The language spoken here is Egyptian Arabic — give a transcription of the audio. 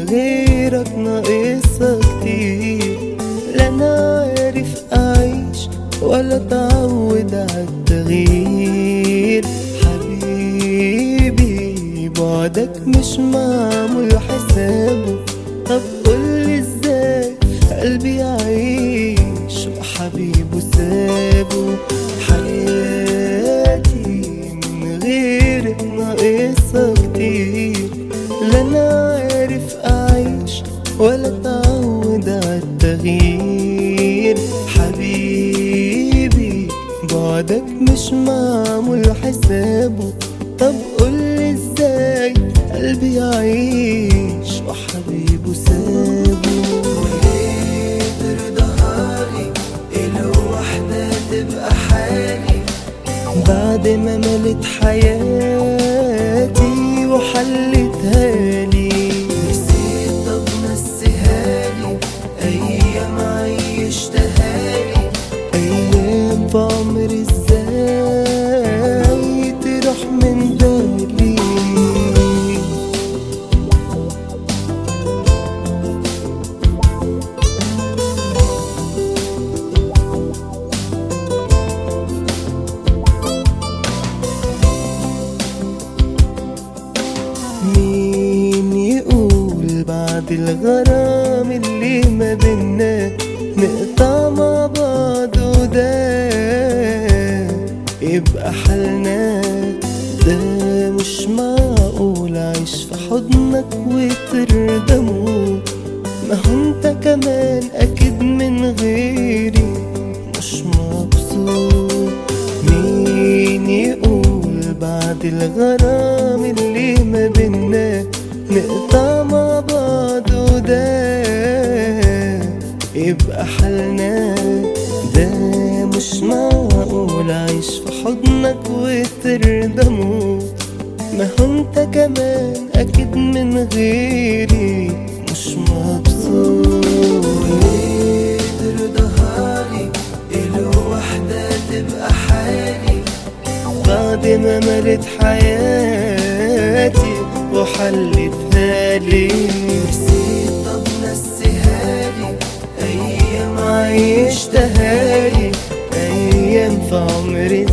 غيرك ناقصها كتير لا انا عارف اعيش ولا اتعود عالتغيير حبيبي بعدك مش معمول حسابه طب قولي ازاي قلبي يعيش وحبيبه سابه حياتي من غيرك ناقصها كتير لا انا عارف اعيش ولا اتعود عالتغيير حبيبي بعدك مش معمول حسابه طب قولي ازاي قلبي يعيش وحبيبه سابه وليه ترضاهالي الوحدة تبقى حالي بعد ما ملت حياتي وحلتها لي نسيت طب نسيهالي ايام عيشتهالي ايام بعمري ازاي تروح من بالي مين يقول بعد الغرام اللي ما بينا نقطع مع بعض وده يبقى حالنا ده مش معقول عايش في حضنك وترضى موت ما هو انت كمان اكيد من غيري مش مبسوط مين يقول بعد الغرام اللي ما بينا نقطع مع بعض وده يبقى حالنا ده مش معقول عايش في حضنك وترضى موت ما هو انت كمان اكيد من غيري مش مبسوط ليه ترضاهالي الوحدة تبقى حالي بعد ما ملت حياتي وحلتها لي نسيت طب نسيهالي ايام عيشتها لي ايام في عمري